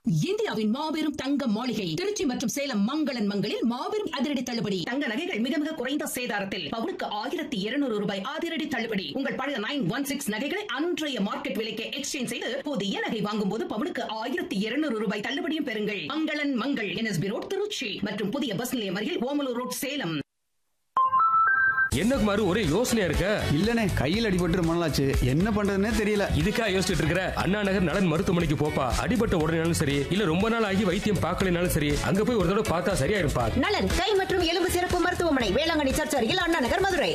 இந்தியாவின் மாபெரும் தங்க மாளிகை திருச்சி மற்றும் சேலம் மங்களன் மங்களில் மாபெரும் அதிரடி தள்ளுபடி தங்க நகைகள் மிக மிக குறைந்த சேதாரத்தில் பவுனுக்கு ஆயிரத்தி இருநூறு ரூபாய் அதிரடி தள்ளுபடி உங்கள் பழைய நைன் ஒன் சிக்ஸ் நகைகளை அன்றைய மார்க்கெட் விலைக்கு எக்ஸ்சேஞ்ச் செய்து புதிய நகை வாங்கும் போது பவுனுக்கு ஆயிரத்தி இருநூறு ரூபாய் தள்ளுபடியும் பெறுங்கள் மங்களன் மங்கள் என்எஸ்பி ரோட் திருச்சி மற்றும் புதிய பஸ் நிலையம் அருகில் ஓமலூர் ரோட் சேலம் என்ன குமார் ஒரே யோசனையா இருக்க இல்லனே கையில் அடிபட்டு ரொம்ப நாளாச்சு என்ன பண்றதுன்னே தெரியல இதுக்கா யோசிச்சுட்டு இருக்கிற அண்ணா நகர் நலன் மருத்துவமனைக்கு போப்பா அடிபட்ட உடனேனாலும் சரி இல்ல ரொம்ப நாள் ஆகி வைத்தியம் பார்க்கலனாலும் சரி அங்க போய் ஒரு தடவை பார்த்தா சரியா இருப்பா நலன் கை மற்றும் எலும்பு சிறப்பு மருத்துவமனை வேளாங்கண்ணி சர்ச் அருகில் அண்ணா நகர் மதுரை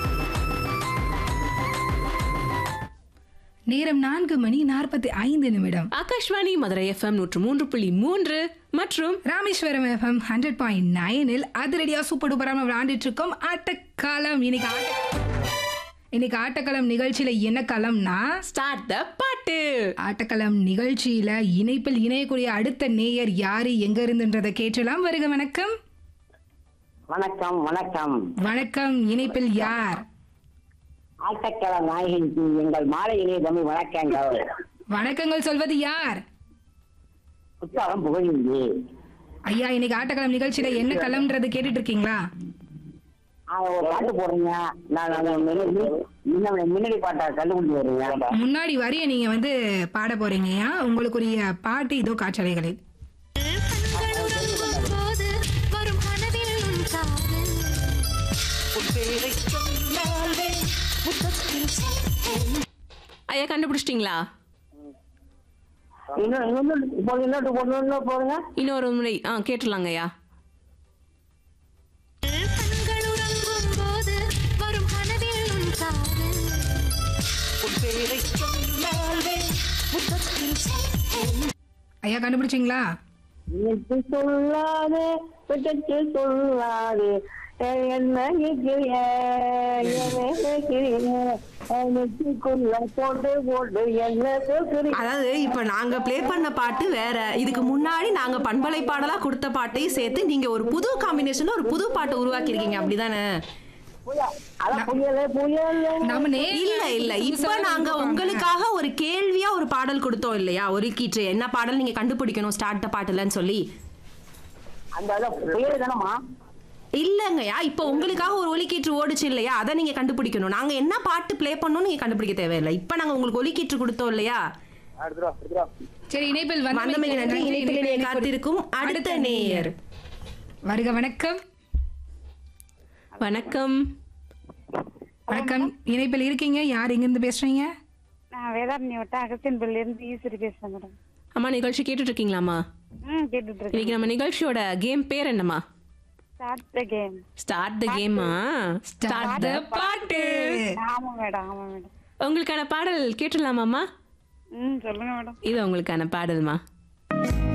நேரம் நான்கு மணி நாற்பத்தி ஐந்து நிமிடம் ஆகாஷ்வாணி மதுரை எஃப்எம் நூற்று மூன்று புள்ளி மூன்று மற்றும் ராமேஸ்வரம் எஃப்எம் ஹண்ட்ரட் பாயிண்ட் நைனில் அதிரடியா சூப்பர் டூப்பராக விளையாண்டுட்டு இருக்கோம் ஆட்டக்காலம் இன்னைக்கு ஆட்ட இன்னைக்கு ஆட்டக்களம் நிகழ்ச்சியில என்ன களம்னா ஸ்டார்ட் த பாட்டு ஆட்டக்களம் நிகழ்ச்சியில இணைப்பில் இணையக்கூடிய அடுத்த நேயர் யாரு எங்க இருந்துன்றதை கேட்டலாம் வருக வணக்கம் வணக்கம் வணக்கம் வணக்கம் இணைப்பில் யார் ஆட்டக்கள நாயகிக்கு எங்கள் மாலை இணைய தமிழ் வணக்கங்கள் வணக்கங்கள் சொல்வது யார் புத்தகம் புகழிந்தி ஐயா இன்னைக்கு ஆட்டக்களம் நிகழ்ச்சியில என்ன களம்ன்றது கேட்டுட்டு இருக்கீங்களா அவங்க ஒரு பாட்டு போடுறீங்க நான் அந்த முன்னாடி முன்ன- முன்னாடி பாட்டை கண்டுபிடிச்சி வருவீங்க முன்னாடி வரிய நீங்க வந்து பாட போறீங்கய்யா உங்களுக்குரிய பாட்டு இதோ காற்றலைகளில் கண்களுறங்கும் போது வரும் கனவில் உன் காதல் ஐயா கண்டுபிடிச்சிட்டீங்களா இன்னும் இன்னொன்று போடுங்க இன்னொரு போடுங்க இன்னொரு போடுங்க இன்னொரு முறை ஆ கேட்டுலாங்க ஐயா கண்களுறங்கும் போது வரும் கனவில் உன் காதல் ஐயா கண்டுபிடிச்சிங்களா நினைத்து சொல்லாதே விட்டு சொல்லாதே என்ன கேட்கிறிய நெத்திக்குள்ள போட்டு போட்டு என்ன கேட்கிறிய அதாவது இப்ப நாங்க ப்ளே பண்ண பாட்டு வேற இதுக்கு முன்னாடி நாங்க பண்பலை பாடலா கொடுத்த பாட்டையும் சேர்த்து நீங்க ஒரு புது காம்பினேஷன்ல ஒரு புது பாட்டை உருவாக்கி இருக்கீங்க அப்படிதானே அதான் புயலே புயலே நம்ம நே இல்ல இல்ல இப்ப நாங்க உங்களுக்காக ஒரு கேள்வியா ஒரு பாடல் கொடுத்தோம் இல்லையா ஒரு கீற்று என்ன பாடல் நீங்க கண்டுபிடிக்கணும் ஸ்டார்ட் பாட்டுலன்னு சொல்லி அந்த அதான் புயல் தானம்மா இல்லங்கய்யா இப்ப உங்களுக்காக ஒரு ஒலிக்கீற்று ஓடுச்சு இல்லையா அதை நீங்க கண்டுபிடிக்கணும் நாங்க என்ன பாட்டு ப்ளே பண்ணணும் நீங்க கண்டுபிடிக்க தேவையில்லை இப்ப நாங்க உங்களுக்கு ஒலிக்கீற்று கொடுத்தோம் இல்லையா எடுத்துருவா எடுத்துருவா சரி இணைப்பில் வந்து வந்தமைக்கு நன்றி இணைப்பிலே காத்திருக்கும் அடுத்த நேயர் வருக வணக்கம் வணக்கம் வணக்கம் இணைப்பில் இருக்கீங்க யார் எங்கிருந்து பேசுறீங்க நான் வேதாரண்யம் வட்டம் அகத்தியன்பள்ளில இருந்து ஈஸ்வரி பேசுறேன் மேடம் அம்மா நிகழ்ச்சி கேட்டுட்டு இருக்கீங்களாம்மா ம் கேட்டுட்டு இருக்கேன் இன்னைக்கு நம்ம நிகழ்ச்சியோட கேம் பேர் என்னம்மா start the game start the கேமா ஸ்டார்ட் த பாட்டு ஆமா மேடம் ஆமா மேடம் உங்களுக்கான பாடல் கேட்டுடலாமாம்மா ம் சொல்லுங்க மேடம் இது உங்களுக்கான பாடல்மா